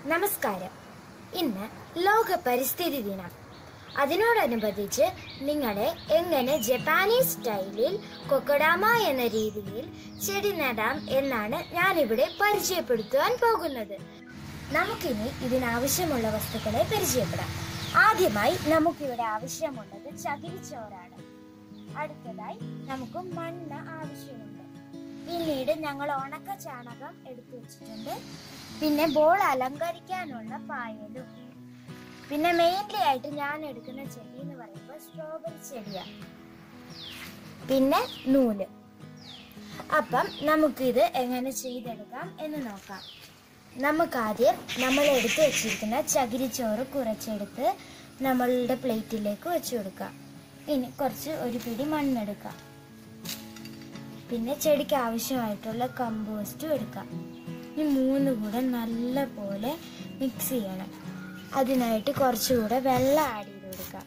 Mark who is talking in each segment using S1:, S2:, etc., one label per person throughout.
S1: നമസ്കാരം ഇന്ന് ലോക പരിസ്ഥിതി ദിനം അതിനോടനുബന്ധിച്ച് നിങ്ങളെ എങ്ങനെ ജപ്പാനീസ് സ്റ്റൈലിൽ കൊക്കഡാമ എന്ന രീതിയിൽ ചെടി നടാം എന്നാണ് ഞാനിവിടെ പരിചയപ്പെടുത്തുവാൻ പോകുന്നത് നമുക്കിനി ഇതിനാവശ്യമുള്ള വസ്തുക്കളെ പരിചയപ്പെടാം ആദ്യമായി നമുക്കിവിടെ ആവശ്യമുള്ളത് ചകിരിച്ചോറാണ് അടുത്തതായി നമുക്ക് മണ്ണ് ആവശ്യമുണ്ട് പിന്നീട് ഞങ്ങൾ ഉണക്ക ചാണകം എടുത്തു വെച്ചിട്ടുണ്ട് പിന്നെ ബോൾ അലങ്കരിക്കാനുള്ള പായലും പിന്നെ മെയിൻലി ആയിട്ട് ഞാൻ എടുക്കുന്ന ചെടി എന്ന് പറയുമ്പോൾ സ്ട്രോബെറി ചെടിയാണ് പിന്നെ നൂല് അപ്പം നമുക്കിത് എങ്ങനെ ചെയ്തെടുക്കാം എന്ന് നോക്കാം നമുക്കാദ്യം നമ്മൾ എടുത്തു വെച്ചിരിക്കുന്ന ചകിരിച്ചോറ് കുറച്ചെടുത്ത് നമ്മളുടെ പ്ലേറ്റിലേക്ക് വെച്ച് കൊടുക്കാം ഇനി കുറച്ച് ഒരു പിടി മണ്ണെടുക്കാം പിന്നെ ചെടിക്ക് ആവശ്യമായിട്ടുള്ള കമ്പോസ്റ്റും എടുക്കാം ഈ മൂന്ന് കൂടെ നല്ല പോലെ മിക്സ് ചെയ്യണം അതിനായിട്ട് കുറച്ചുകൂടെ വെള്ളം ആഡ് ചെയ്ത് കൊടുക്കാം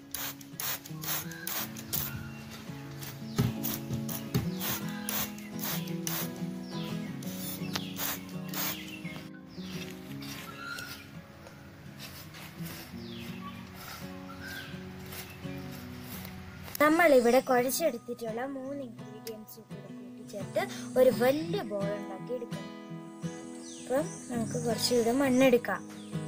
S1: നമ്മൾ ഇവിടെ കുഴച്ചെടുത്തിട്ടുള്ള മൂന്ന് ഇൻഗ്രീഡിയൻസ് കൂടെ കൂട്ടിച്ചേർത്ത് ഒരു വലിയ ബോൾ ഉണ്ടാക്കി എടുക്കണം അപ്പം നമുക്ക് കുറച്ചുകൂടെ മണ്ണെടുക്കാം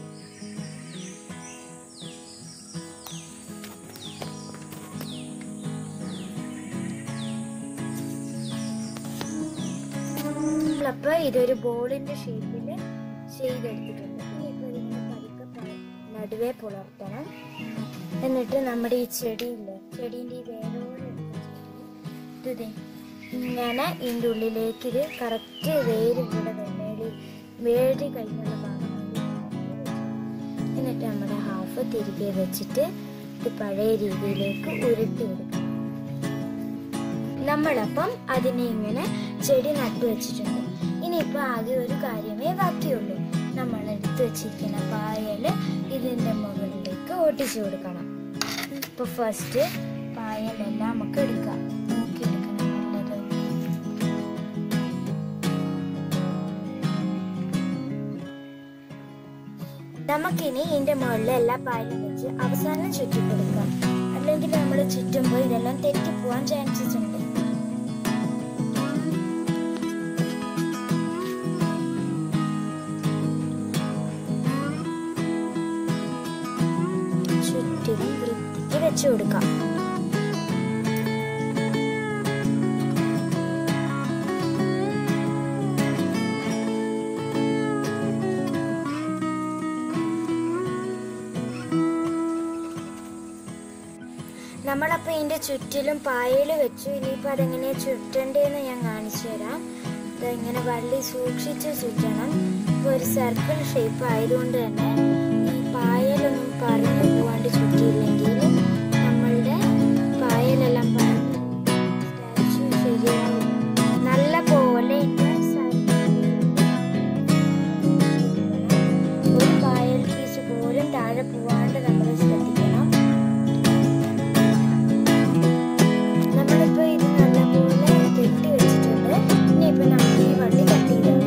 S1: നമ്മളപ്പോ ഇതൊരു ബോളിന്റെ ഷേപ്പിൽ ചെയ്തെടുത്തിട്ടുണ്ട് ഇനിയിപ്പോ ഇതിങ്ങനെ പതുക്കെ പ- നടുവേ പുലർത്തണം എന്നിട്ട് നമ്മുടെ ഈ ചെടിയില്ലേ ചെടീൻ്റെ ഈ വേരോടെ എടുത്ത ചെടി ഇത് ദേ ഇങ്ങനെ ഇതിൻ്റെ ഉള്ളിലേക്ക് ഇത് കറക്റ്റ് വേര് ഇവിടെ വേര് വേര് കഴിഞ്ഞുള്ള ഭാഗം എന്നിട്ട് നമ്മുടെ ഹാഫ് തിരികെ വെച്ചിട്ട് ഇത് പഴയ രീതിയിലേക്ക് ഉരുട്ടി എടുക്കണം നമ്മളപ്പം അതിനെ ഇങ്ങനെ ചെടി നട്ടു വെച്ചിട്ടുണ്ട് ഇനിയിപ്പോൾ ആകെ ഒരു കാര്യമേ ബാക്കിയുള്ളൂ നമ്മൾ എടുത്തു വെച്ചിരിക്കുന്ന പായൽ ഇതിൻ്റെ മുകളിലേക്ക് ഒട്ടിച്ചു കൊടുക്കണം ഇപ്പോൾ ഫസ്റ്റ് പായലെല്ലാം നമുക്ക് എടുക്കാം നോക്കിയെടുക്കണം നല്ലത് നമുക്കിനി ഇതിൻ്റെ മുകളിൽ എല്ലാ പായലും വെച്ച് അവസാനം ചുറ്റി കൊടുക്കാം അല്ലെങ്കിൽ നമ്മൾ ചുറ്റുമ്പോൾ ഇതെല്ലാം തെറ്റിപ്പോവാൻ ചാൻസസ് ഉണ്ട് ചുറ്റിലും വൃത്തിക്ക് വെച്ചു കൊടുക്കാം നമ്മളപ്പോൾ ഇതിൻ്റെ ചുറ്റിലും പായൽ വെച്ചു ഇനിയിപ്പോൾ അതെങ്ങനെയാണ് ചുറ്റണ്ടേന്ന് ഞാൻ കാണിച്ചു തരാം ഇങ്ങനെ വള്ളി സൂക്ഷിച്ച് ചുറ്റണം ഇപ്പോൾ ഒരു സർക്കിൾ ഷേപ്പ് ആയതുകൊണ്ട് തന്നെ ഈ പായലൊന്നും പറഞ്ഞു പോവാണ്ട് ചുറ്റിയില്ലെങ്കിൽ നമ്മളുടെ പായലെല്ലാം പറഞ്ഞു സ്റ്റാച്ചു ശരിയാവും നല്ല പോലെ ഇതിന്റെ circle ഒരു പായൽ പീസ് പോലും താഴെ പോവാണ്ട് നമ്മൾ ശ്രദ്ധിക്കണം നമ്മളിപ്പോ ഇത് നല്ലപോലെ കെട്ടി വെച്ചിട്ടുണ്ട് ഇനിയിപ്പോ നമുക്ക് ഈ വള്ളി കട്ട് ചെയ്ത്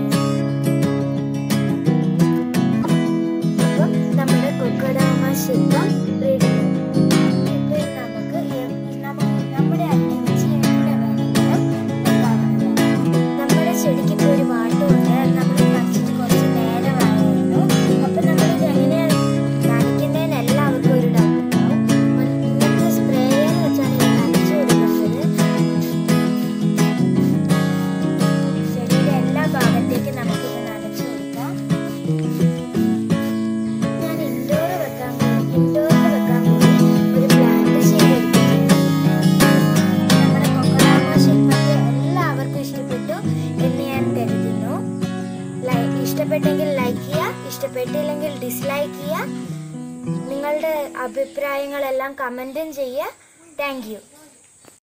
S1: അപ്പം നമ്മുടെ കൊക്കഡാമ ശില്പം റെഡി ഇപ്പൊ ഇത് നമുക്ക് എ- നമുക്ക് നമ്മുടെ അട്ടി വെച്ച് എവിടെ വേണമെങ്കിലും വെക്കാവുന്നതാണ് നമ്മുടെ ചെടിക്ക് ഇപ്പോൾ ഒരു വാട്ടമുണ്ട് നമ്മൾ പറിച്ചിട്ട് കുറച്ച് നേരമായിരുന്നു അപ്പൊ നമ്മളിത് എങ്ങനെയാണ് നനയ്ക്കുന്നതിന് എല്ലാവർക്കും ഒരു ഡൗട്ട് ഉണ്ടാവും ഇങ്ങനത്തെ സ്പ്രേയർ വെച്ചാണ് ഇത് നനച്ചു കൊടുക്കുന്നത് ചെടിയുടെ എല്ലാ ഭാഗത്തേക്കും നമുക്കിത് നനച്ചു കൊടുക്കാം ഞാൻ ഇൻഡോർ വെക്കാൻ ഇൻഡോറിൽ വെക്കാൻ കൂടി ഒരു പ്ലാന്റ് ചെയ്തെടുത്തിട്ടുണ്ട് നമ്മുടെ കൊക്കഡാമ ശില്പത്തെ എല്ലാവർക്കും ഇഷ്ടപ്പെട്ടു എന്ന് ഞാൻ കരുതുന്നു ലൈ- ഇഷ്ടപ്പെട്ടെങ്കിൽ ലൈക്ക് ചെയ്യുക ഇഷ്ടപ്പെട്ടില്ലെങ്കിൽ ഡിസ്ലൈക്ക് ചെയ്യുക നിങ്ങളുടെ അഭിപ്രായങ്ങളെല്ലാം കമൻറ്റും ചെയ്യുക താങ്ക് യു